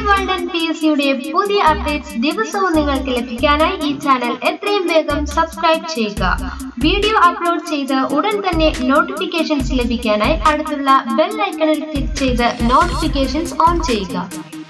world and P S സിയുടെ പുതിയ updates ദിവസവും നിങ്ങൾക്ക് ലഭിക്കാനായി ഈ ചാനൽ എത്രയും വേഗം സബ്സ്ക്രൈബ് ചെയ്യുക വീഡിയോ അപ്ലോഡ് ചെയ്ത് ഉടൻ തന്നെ നോട്ടിഫിക്കേഷൻസ് ലഭിക്കാനായി അടുത്തുള്ള ബെൽ ഐക്കണിൽ ക്ലിക്ക് ചെയ്ത് നോട്ടിഫിക്കേഷൻസ് ഓൺ ചെയ്യുക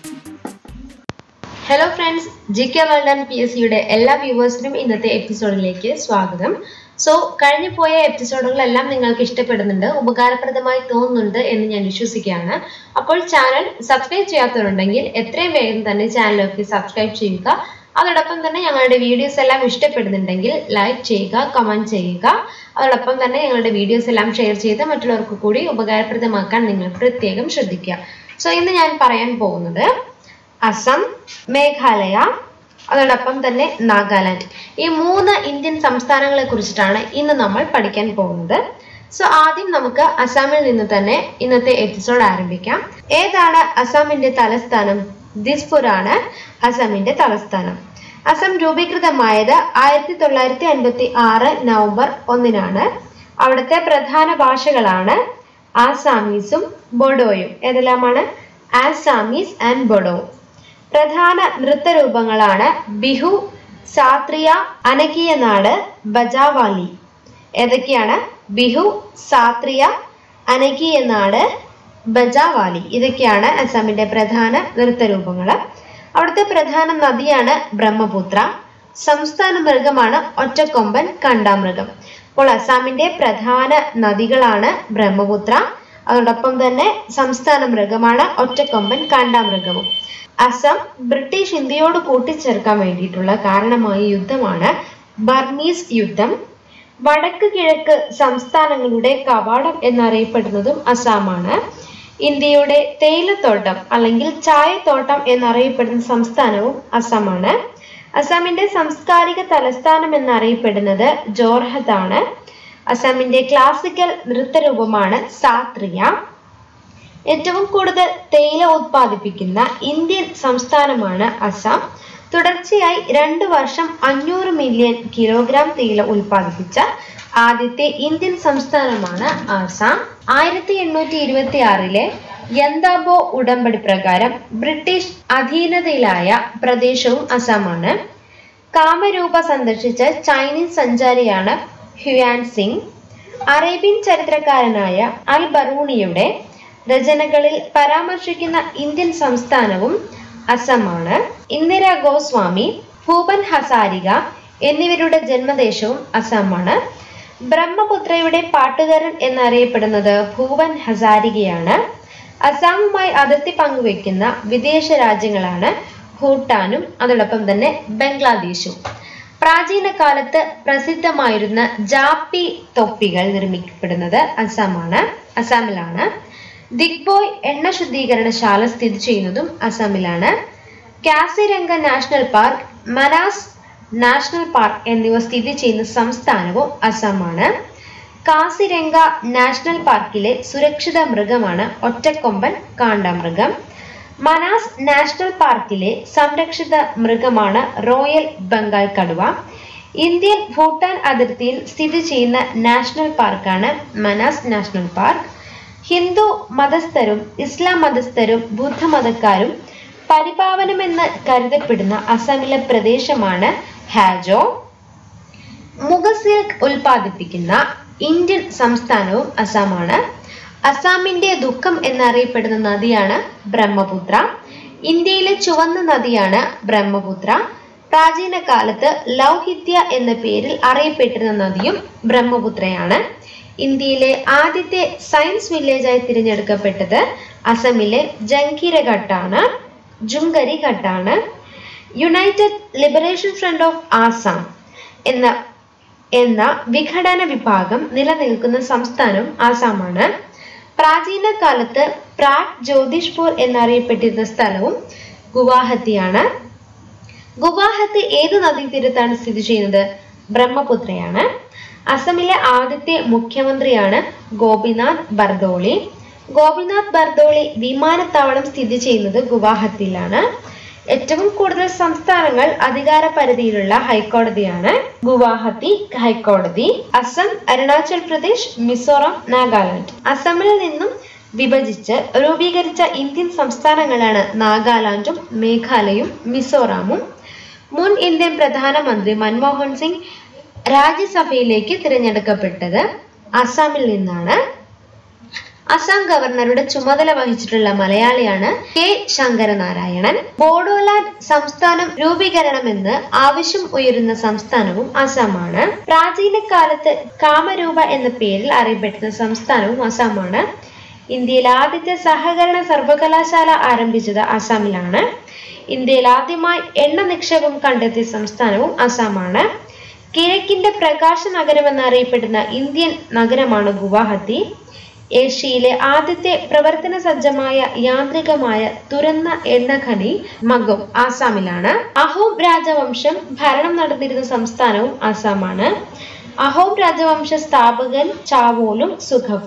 hello friends G K world and P S സിയുടെ എല്ലാ വ്യൂവേഴ്സിനും ഇന്നത്തെ എപ്പിസോഡിലേക്ക് സ്വാഗതം സോ കഴിഞ്ഞു പോയ എപ്പിസോഡുകളെല്ലാം നിങ്ങൾക്ക് ഇഷ്ടപ്പെടുന്നുണ്ട് ഉപകാരപ്രദമായി തോന്നുന്നുണ്ട് എന്ന് ഞാൻ വിശ്വസിക്കുകയാണ് അപ്പോൾ ചാനൽ സബ്സ്ക്രൈബ് ചെയ്യാത്തവരുണ്ടെങ്കിൽ എത്രയും വേഗം തന്നെ ചാനലൊക്കെ സബ്സ്ക്രൈബ് ചെയ്യുക അതോടൊപ്പം തന്നെ ഞങ്ങളുടെ വീഡിയോസ് എല്ലാം ഇഷ്ടപ്പെടുന്നുണ്ടെങ്കിൽ ലൈക്ക് ചെയ്യുക കമന്റ് ചെയ്യുക അതോടൊപ്പം തന്നെ ഞങ്ങളുടെ വീഡിയോസ് എല്ലാം ഷെയർ ചെയ്ത് മറ്റുള്ളവർക്ക് കൂടി ഉപകാരപ്രദമാക്കാൻ നിങ്ങൾ പ്രത്യേകം ശ്രദ്ധിക്കുക സോ ഇന്ന് ഞാൻ പറയാൻ പോകുന്നത് അസം മേഘാലയ അതോടൊപ്പം തന്നെ നാഗാലാൻഡ് ഈ മൂന്ന് ഇന്ത്യൻ സംസ്ഥാനങ്ങളെ കുറിച്ചിട്ടാണ് ഇന്ന് നമ്മൾ പഠിക്കാൻ പോകുന്നത് സോ ആദ്യം നമുക്ക് അസാമിൽ നിന്ന് തന്നെ ഇന്നത്തെ എപ്പിസോഡ് ആരംഭിക്കാം ഏതാണ് അസാമിന്റെ തലസ്ഥാനം ദിസ്പൂർ ആണ് അസാമിന്റെ തലസ്ഥാനം അസം രൂപീകൃതമായത് ആയിരത്തി തൊള്ളായിരത്തി അൻപത്തി ആറ് നവംബർ ഒന്നിനാണ് അവിടുത്തെ പ്രധാന ഭാഷകളാണ് ആസാമീസും ബൊഡോയും ഏതെല്ലാമാണ് ആസാമീസ് ആൻഡ് ബൊഡോ പ്രധാന നൃത്തരൂപങ്ങളാണ് ബിഹു സാത്രിയ അനകിയ നാട് ബജാവാലി ഏതൊക്കെയാണ് ബിഹു സാത്രിയ അനകിയ നാട് ബജാവാലി ഇതൊക്കെയാണ് അസാമിന്റെ പ്രധാന നൃത്തരൂപങ്ങൾ അവിടുത്തെ പ്രധാന നദിയാണ് ബ്രഹ്മപുത്ര സംസ്ഥാന മൃഗമാണ് ഒറ്റക്കൊമ്പൻ കണ്ടാമൃഗം അപ്പോൾ അസാമിന്റെ പ്രധാന നദികളാണ് ബ്രഹ്മപുത്ര അതോടൊപ്പം തന്നെ സംസ്ഥാന മൃഗമാണ് ഒറ്റക്കൊമ്പൻ കാണ്ടാമൃഗവും അസം ബ്രിട്ടീഷ് ഇന്ത്യയോട് കൂട്ടിച്ചേർക്കാൻ വേണ്ടിയിട്ടുള്ള കാരണമായ യുദ്ധമാണ് ബർമീസ് യുദ്ധം വടക്ക് കിഴക്ക് സംസ്ഥാനങ്ങളുടെ കവാടം എന്നറിയപ്പെടുന്നതും അസാമാണ് ഇന്ത്യയുടെ തേയിലത്തോട്ടം അല്ലെങ്കിൽ ചായത്തോട്ടം എന്നറിയപ്പെടുന്ന സംസ്ഥാനവും അസമാണ് അസാമിന്റെ സാംസ്കാരിക തലസ്ഥാനം എന്നറിയപ്പെടുന്നത് ജോർഹത്ത് ആണ് അസാമിന്റെ ക്ലാസിക്കൽ നൃത്തരൂപമാണ് സാത്രിയ ഏറ്റവും കൂടുതൽ തേയില ഉത്പാദിപ്പിക്കുന്ന ഇന്ത്യൻ സംസ്ഥാനമാണ് അസം തുടർച്ചയായി രണ്ട് വർഷം അഞ്ഞൂറ് മില്യൺ കിലോഗ്രാം തേയില ഉൽപ്പാദിപ്പിച്ച ആദ്യത്തെ ഇന്ത്യൻ സംസ്ഥാനമാണ് ആസാം ആയിരത്തി എണ്ണൂറ്റി ഇരുപത്തി ആറിലെ യന്താബോ ഉടമ്പടി പ്രകാരം ബ്രിട്ടീഷ് അധീനതയിലായ പ്രദേശവും അസമാണ് കാമരൂപ സന്ദർശിച്ച ചൈനീസ് സഞ്ചാരിയാണ് ഹ്യുയാൻ സിംഗ് അറേബ്യൻ ചരിത്രകാരനായ അൽ ബറൂണിയുടെ രചനകളിൽ പരാമർശിക്കുന്ന ഇന്ത്യൻ സംസ്ഥാനവും അസമാണ് ഇന്ദിര ഗോസ്വാമി ഭൂപൻ ഹസാരിക എന്നിവരുടെ ജന്മദേശവും അസമാണ് ബ്രഹ്മപുത്രയുടെ പാട്ടുകാരൻ എന്നറിയപ്പെടുന്നത് ഭൂപൻ ഹസാരികയാണ് അസാമുമായി അതിർത്തി പങ്കുവെക്കുന്ന വിദേശ രാജ്യങ്ങളാണ് ഭൂട്ടാനും അതോടൊപ്പം തന്നെ ബംഗ്ലാദേശും പ്രാചീന കാലത്ത് പ്രസിദ്ധമായിരുന്ന ജാപ്പി തൊപ്പികൾ നിർമ്മിക്കപ്പെടുന്നത് അസമാണ് അസാമിലാണ് ദിഗ്ബോയ് എണ്ണ ശുദ്ധീകരണശാല സ്ഥിതി ചെയ്യുന്നതും അസമിലാണ് Kaziranga national park Manas national park എന്നിവ സ്ഥിതി ചെയ്യുന്ന സംസ്ഥാനവും അസമാണ് കാസിരംഗ നാഷണൽ പാർക്കിലെ സുരക്ഷിത മൃഗമാണ് ഒറ്റക്കൊമ്പൻ കാണ്ടാമൃഗം മനാസ് നാഷണൽ പാർക്കിലെ സംരക്ഷിത മൃഗമാണ് റോയൽ ബംഗാൾ കടുവ ഇന്ത്യൻ ഭൂട്ടാൻ അതിർത്തിയിൽ സ്ഥിതി ചെയ്യുന്ന നാഷണൽ പാർക്കാണ് മനാസ് നാഷണൽ പാർക്ക് ഹിന്ദു മതസ്ഥരും ഇസ്ലാം മതസ്ഥരും ബുദ്ധമതക്കാരും പരിപാവനമെന്ന് കരുതപ്പെടുന്ന അസമിലെ പ്രദേശമാണ് ഹാജോ മുഖസിൽക്ക് ഉൽപ്പാദിപ്പിക്കുന്ന ഇന്ത്യൻ സംസ്ഥാനവും അസമാണ് അസാമിന്റെ ദുഃഖം എന്നറിയപ്പെടുന്ന നദിയാണ് ബ്രഹ്മപുത്ര ഇന്ത്യയിലെ ചുവന്ന നദിയാണ് ബ്രഹ്മപുത്ര പ്രാചീന കാലത്ത് ലൗഹിത്യ എന്ന പേരിൽ അറിയപ്പെട്ടിരുന്ന നദിയും ബ്രഹ്മപുത്രയാണ് ഇന്ത്യയിലെ ആദ്യത്തെ സയൻസ് വില്ലേജായി തിരഞ്ഞെടുക്കപ്പെട്ടത് അസമിലെ ജംഗിരഘട്ടാണ് ജുങ്കരി ഘട്ടാണ് united liberation front of Assam എന്ന എന്ന വിഘടന വിഭാഗം നിലനിൽക്കുന്ന സംസ്ഥാനം ആസാമാണ് പ്രാചീന കാലത്ത് പ്രാഗ് ജ്യോതിഷ്പൂർ എന്നറിയപ്പെട്ടിരുന്ന സ്ഥലവും ഗുവാഹത്തിയാണ് ഗുവാഹത്തി ഏത് നദീതീരത്താണ് സ്ഥിതി ചെയ്യുന്നത് ബ്രഹ്മപുത്രയാണ് അസമിലെ ആദ്യത്തെ മുഖ്യമന്ത്രിയാണ് ഗോപിനാഥ് ബർദോളി ഗോപിനാഥ് ബർദോളി വിമാനത്താവളം സ്ഥിതി ചെയ്യുന്നത് ഗുവാഹത്തിയിലാണ് ഏറ്റവും കൂടുതൽ സംസ്ഥാനങ്ങൾ അധികാര പരിധിയിലുള്ള ഹൈക്കോടതിയാണ് ഗുവാഹത്തി ഹൈക്കോടതി അസം അരുണാചൽ പ്രദേശ് മിസോറാം നാഗാലാൻഡ് അസമിൽ നിന്നും വിഭജിച്ച് രൂപീകരിച്ച ഇന്ത്യൻ സംസ്ഥാനങ്ങളാണ് നാഗാലാൻഡും മേഘാലയും മിസോറാമും മുൻ ഇന്ത്യൻ പ്രധാനമന്ത്രി മൻമോഹൻ സിംഗ് രാജ്യസഭയിലേക്ക് തിരഞ്ഞെടുക്കപ്പെട്ടത് അസാമിൽ നിന്നാണ് അസം ഗവർണറുടെ ചുമതല വഹിച്ചിട്ടുള്ള മലയാളിയാണ് കെ ശങ്കരനാരായണൻ ബോഡോലാൻഡ് സംസ്ഥാനം രൂപീകരണമെന്ന് ആവശ്യം ഉയരുന്ന സംസ്ഥാനവും അസമാണ് പ്രാചീന കാലത്ത് കാമരൂപ എന്ന പേരിൽ അറിയപ്പെടുന്ന സംസ്ഥാനവും അസമാണ് ഇന്ത്യയിൽ ആദ്യത്തെ സഹകരണ സർവകലാശാല ആരംഭിച്ചത് അസാമിലാണ് ഇന്ത്യയിൽ ആദ്യമായി എണ്ണ നിക്ഷേപം കണ്ടെത്തിയ സംസ്ഥാനവും അസാമാണ് കിഴക്കിന്റെ പ്രകാശ നഗരം എന്നറിയപ്പെടുന്ന ഇന്ത്യൻ നഗരമാണ് ഗുവാഹത്തി ഏഷ്യയിലെ ആദ്യത്തെ പ്രവർത്തന സജ്ജമായ യാന്ത്രികമായ തുറന്ന എണ്ണഖനി മഗം ആസാമിലാണ് അഹോം രാജവംശം ഭരണം നടന്നിരുന്ന സംസ്ഥാനവും ആസാമാണ് അഹോം രാജവംശ സ്ഥാപകൻ ചാവോലും സുഖഫ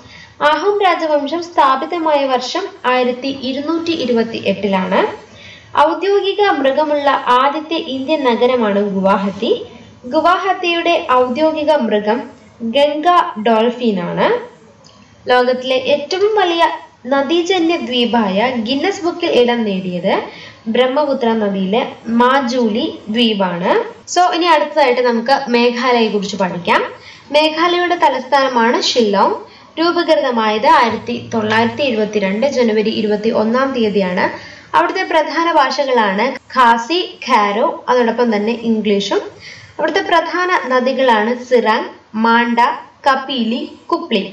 അഹോം രാജവംശം സ്ഥാപിതമായ വർഷം ആയിരത്തി ഇരുന്നൂറ്റി ഇരുപത്തി എട്ടിലാണ് ഔദ്യോഗിക മൃഗമുള്ള ആദ്യത്തെ ഇന്ത്യൻ നഗരമാണ് ഗുവാഹത്തി ഗുവാഹത്തിയുടെ ഔദ്യോഗിക മൃഗം ഗംഗ ഡോൾഫിൻ ആണ് ലോകത്തിലെ ഏറ്റവും വലിയ നദീജന്യ ദ്വീപായ ഗിന്നസ് ബുക്കിൽ ഇടം നേടിയത് ബ്രഹ്മപുത്ര നദിയിലെ മാജൂലി ദ്വീപാണ് സോ ഇനി അടുത്തതായിട്ട് നമുക്ക് മേഘാലയയെ കുറിച്ച് പഠിക്കാം മേഘാലയയുടെ തലസ്ഥാനമാണ് ഷില്ലോങ് രൂപീകൃതമായത് ആയിരത്തി തൊള്ളായിരത്തി എഴുപത്തിരണ്ട് ജനുവരി ഇരുപത്തി ഒന്നാം തീയതിയാണ് അവിടുത്തെ പ്രധാന ഭാഷകളാണ് ഖാസി ഖാരോ അതോടൊപ്പം തന്നെ ഇംഗ്ലീഷും അവിടുത്തെ പ്രധാന നദികളാണ് സിറാങ് മാണ്ട കപീലി കുപ്ലി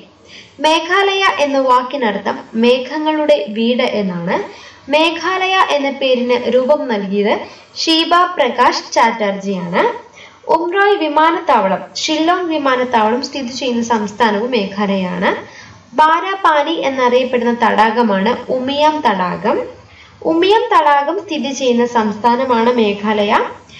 മേഘാലയ എന്ന വാക്കിനർത്ഥം മേഘങ്ങളുടെ വീട് എന്നാണ് മേഘാലയ എന്ന പേരിന് രൂപം നൽകിയത് ഷീബ പ്രകാശ് ചാറ്റർജിയാണ് ഉംറോയ് വിമാനത്താവളം ഷില്ലോങ് വിമാനത്താവളം സ്ഥിതി ചെയ്യുന്ന സംസ്ഥാനവും മേഘാലയയാണ് ബാരാപാനി എന്നറിയപ്പെടുന്ന തടാകമാണ് ഉമിയം തടാകം ഉമിയം തടാകം സ്ഥിതി ചെയ്യുന്ന സംസ്ഥാനമാണ് മേഘാലയ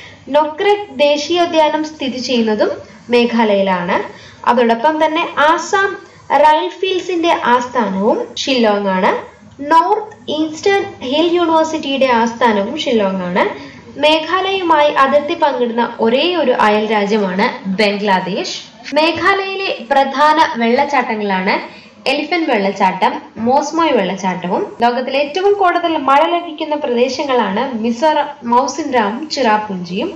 നൊക്രക് ദേശീയോദ്യാനം സ്ഥിതി ചെയ്യുന്നതും മേഘാലയയിലാണ് അതോടൊപ്പം തന്നെ ആസാം റൈഫിൽസിന്റെ ആസ്ഥാനവും ഷില്ലോങ് ആണ് നോർത്ത് ഈസ്റ്റേൺ ഹിൽ യൂണിവേഴ്സിറ്റിയുടെ ആസ്ഥാനവും ഷില്ലോങ് ആണ് മേഘാലയയുമായി അതിർത്തി പങ്കിടുന്ന ഒരേ ഒരു അയൽ രാജ്യമാണ് ബംഗ്ലാദേശ് മേഘാലയയിലെ പ്രധാന വെള്ളച്ചാട്ടങ്ങളാണ് എലിഫന്റ് വെള്ളച്ചാട്ടം മോസ്മോയ് വെള്ളച്ചാട്ടവും ലോകത്തിലെ ഏറ്റവും കൂടുതൽ മഴ ലഭിക്കുന്ന പ്രദേശങ്ങളാണ് മിസോറാം മൗസിൻറാമും ചിറാപുഞ്ചിയും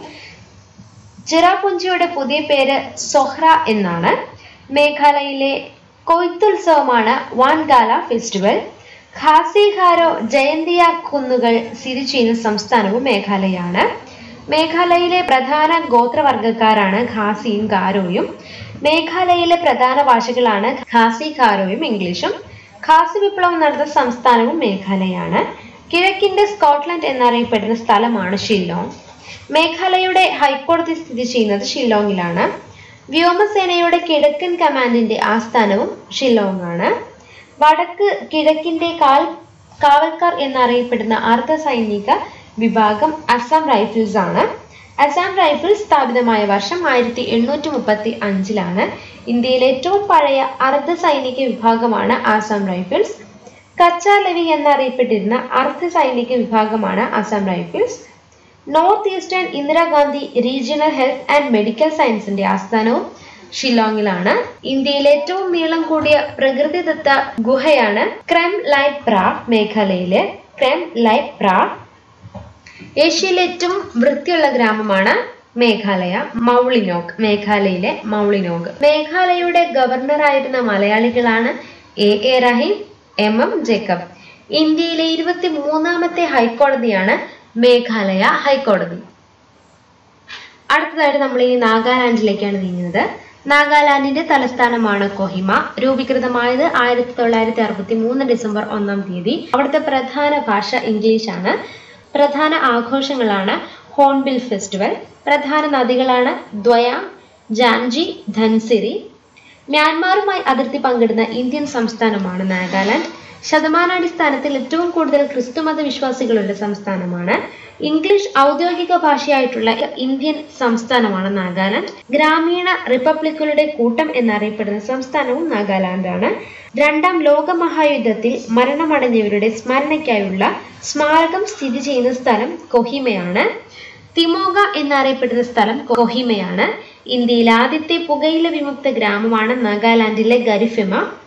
ചിറാപുഞ്ചിയുടെ പുതിയ പേര് സൊഹ്ര എന്നാണ് മേഘാലയയിലെ കൊയ്ത്തുത്സവമാണ് വാൻഗാല ഫെസ്റ്റിവൽ ഖാസിഖാരോ ജയന്തിയ കുന്നുകൾ സ്ഥിതി ചെയ്യുന്ന സംസ്ഥാനവും മേഘാലയയാണ് മേഘാലയയിലെ പ്രധാന ഗോത്രവർഗക്കാരാണ് ഖാസിയും ഗാരോയും മേഘാലയയിലെ പ്രധാന ഭാഷകളാണ് ഖാസി ഖാരോയും ഇംഗ്ലീഷും ഖാസി വിപ്ലവം നടന്ന സംസ്ഥാനവും മേഘാലയയാണ് കിഴക്കിന്റെ സ്കോട്ട്ലൻഡ് എന്നറിയപ്പെടുന്ന സ്ഥലമാണ് ഷില്ലോങ് മേഘാലയയുടെ ഹൈക്കോടതി സ്ഥിതി ചെയ്യുന്നത് ഷില്ലോങ്ങിലാണ് വ്യോമസേനയുടെ കിഴക്കൻ കമാൻഡിന്റെ ആസ്ഥാനവും ഷില്ലോങ് ആണ് വടക്ക് കിഴക്കിന്റെ കാൽ കാവൽക്കാർ എന്നറിയപ്പെടുന്ന അർദ്ധ സൈനിക വിഭാഗം അസം റൈഫിൾസ് ആണ് അസം റൈഫിൾസ് സ്ഥാപിതമായ വർഷം ആയിരത്തി എണ്ണൂറ്റി മുപ്പത്തി അഞ്ചിലാണ് ഇന്ത്യയിലെ ഏറ്റവും പഴയ അർദ്ധ സൈനിക വിഭാഗമാണ് ആസാം റൈഫിൾസ് കച്ച ലെവി എന്നറിയപ്പെട്ടിരുന്ന അർദ്ധ സൈനിക വിഭാഗമാണ് Assam rifles north eastern Indira Gandhi regional health and medical സയൻസിന്റെ ആസ്ഥാനവും ഷില്ലോങ്ങിലാണ് ഇന്ത്യയിലെ ഏറ്റവും നീളം കൂടിയ പ്രകൃതിദത്ത ഗുഹയാണ് ക്രെം ലൈറ്റ് പ്രാ മേഘാലയയിലെ ക്രെം ലൈറ്റ് പ്രാ ഏഷ്യയിലെ ഏറ്റവും വൃത്തിയുള്ള ഗ്രാമമാണ് മേഘാലയ മൗളിനോഗ് മേഘാലയയിലെ മൗളിനോഗ് മേഘാലയയുടെ ഗവർണറായിരുന്ന മലയാളികളാണ് A A Rahim M M Jacob ഇന്ത്യയിലെ ഇരുപത്തി മൂന്നാമത്തെ ഹൈക്കോടതിയാണ് മേഘാലയ ഹൈക്കോടതി അടുത്തതായിട്ട് നമ്മൾ ഈ നാഗാലാൻഡിലേക്കാണ് നീങ്ങുന്നത് നാഗാലാൻഡിന്റെ തലസ്ഥാനമാണ് കൊഹിമ രൂപീകൃതമായത് ആയിരത്തി തൊള്ളായിരത്തി അറുപത്തി മൂന്ന് ഡിസംബർ ഒന്നാം തീയതി അവിടുത്തെ പ്രധാന ഭാഷ ഇംഗ്ലീഷാണ് പ്രധാന ആഘോഷങ്ങളാണ് ഹോൺബിൽ ഫെസ്റ്റിവൽ പ്രധാന നദികളാണ് ദ്വയാങ് ജാൻജി ധൻസിരി മ്യാൻമാറുമായി അതിർത്തി പങ്കിടുന്ന ഇന്ത്യൻ സംസ്ഥാനമാണ് നാഗാലാൻഡ് ശതമാനാടിസ്ഥാനത്തിൽ ഏറ്റവും കൂടുതൽ ക്രിസ്തുമത വിശ്വാസികളുള്ള സംസ്ഥാനമാണ് ഇംഗ്ലീഷ് ഔദ്യോഗിക ഭാഷയായിട്ടുള്ള ഇന്ത്യൻ സംസ്ഥാനമാണ് നാഗാലാൻഡ് ഗ്രാമീണ റിപ്പബ്ലിക്കുകളുടെ കൂട്ടം എന്നറിയപ്പെടുന്ന സംസ്ഥാനവും നാഗാലാൻഡാണ് രണ്ടാം ലോക മഹായുദ്ധത്തിൽ മരണമടഞ്ഞവരുടെ സ്മരണയ്ക്കായുള്ള സ്മാരകം സ്ഥിതി ചെയ്യുന്ന സ്ഥലം കൊഹിമയാണ് തിമോഗ എന്നറിയപ്പെടുന്ന സ്ഥലം കൊഹിമയാണ് ഇന്ത്യയിലെ ആദ്യത്തെ പുകയില വിമുക്ത ഗ്രാമമാണ് നാഗാലാൻഡിലെ ഗരിഫിമ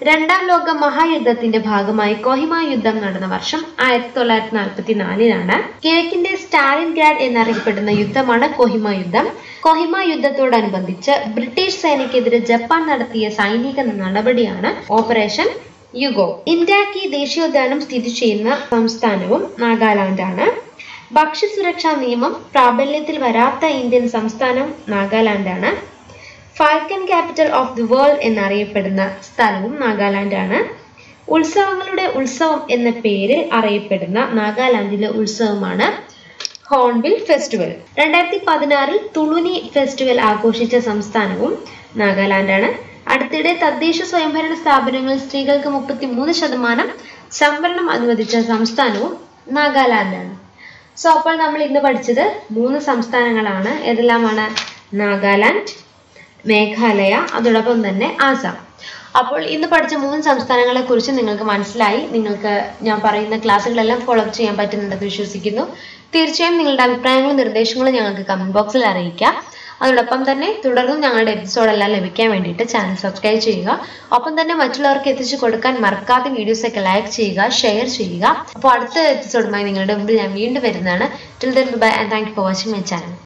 രണ്ടാം ലോക മഹായുദ്ധത്തിന്റെ ഭാഗമായി കൊഹിമ യുദ്ധം നടന്ന വർഷം ആയിരത്തി തൊള്ളായിരത്തി നാൽപ്പത്തി നാലിലാണ് കിഴക്കിന്റെ സ്റ്റാലിൻ ഗ്രാഡ് എന്നറിയപ്പെടുന്ന യുദ്ധമാണ് കൊഹിമ യുദ്ധം കൊഹിമ യുദ്ധത്തോടനുബന്ധിച്ച് ബ്രിട്ടീഷ് സേനയ്ക്കെതിരെ ജപ്പാൻ നടത്തിയ സൈനിക നടപടിയാണ് ഓപ്പറേഷൻ യുഗോ ഇന്ത്യാക്കി ദേശീയോദ്യാനം സ്ഥിതി ചെയ്യുന്ന സംസ്ഥാനവും നാഗാലാൻഡാണ് ഭക്ഷ്യസുരക്ഷാ നിയമം പ്രാബല്യത്തിൽ വരാത്ത ഇന്ത്യൻ സംസ്ഥാനം നാഗാലാൻഡാണ് falcon capital of the world എന്നറിയപ്പെടുന്ന സ്ഥലവും നാഗാലാൻഡാണ് ഉത്സവങ്ങളുടെ ഉത്സവം എന്ന പേരിൽ അറിയപ്പെടുന്ന നാഗാലാൻഡിലെ ഉത്സവമാണ് ഹോൺബിൽ ഫെസ്റ്റിവൽ രണ്ടായിരത്തി പതിനാറിൽ തുളുനി ഫെസ്റ്റിവൽ ആഘോഷിച്ച സംസ്ഥാനവും നാഗാലാൻഡാണ് അടുത്തിടെ തദ്ദേശ സ്വയംഭരണ സ്ഥാപനങ്ങളിൽ സ്ത്രീകൾക്ക് മുപ്പത്തി മൂന്ന് ശതമാനം സംവരണം അനുവദിച്ച സംസ്ഥാനവും നാഗാലാൻഡാണ് സോ അപ്പോൾ നമ്മൾ ഇന്ന് പഠിച്ചത് മൂന്ന് സംസ്ഥാനങ്ങളാണ് ഏതെല്ലാമാണ് നാഗാലാൻഡ് മേഘാലയ അതോടൊപ്പം തന്നെ ആസാം അപ്പോൾ ഇന്ന് പഠിച്ച മൂന്ന് സംസ്ഥാനങ്ങളെ കുറിച്ച് നിങ്ങൾക്ക് മനസ്സിലായി നിങ്ങൾക്ക് ഞാൻ പറയുന്ന ക്ലാസ്സുകളെല്ലാം ഫോളോ അപ്പ് ചെയ്യാൻ പറ്റുന്നുണ്ടെന്ന് വിശ്വസിക്കുന്നു തീർച്ചയായും നിങ്ങളുടെ അഭിപ്രായങ്ങളും നിർദ്ദേശങ്ങളും ഞങ്ങൾക്ക് കമന്റ് ബോക്സിൽ അറിയിക്കാം അതോടൊപ്പം തന്നെ തുടർന്നും ഞങ്ങളുടെ എപ്പിസോഡെല്ലാം ലഭിക്കാൻ വേണ്ടിയിട്ട് ചാനൽ സബ്സ്ക്രൈബ് ചെയ്യുക ഒപ്പം തന്നെ മറ്റുള്ളവർക്ക് എത്തിച്ചു കൊടുക്കാൻ മറക്കാതെ വീഡിയോസ് ഒക്കെ ലൈക്ക് ചെയ്യുക ഷെയർ ചെയ്യുക അപ്പോൾ അടുത്ത എപ്പിസോഡുമായി നിങ്ങളുടെ മുമ്പിൽ ഞാൻ വീണ്ടും വരുന്നതാണ് till then bye and thank you for watching my channel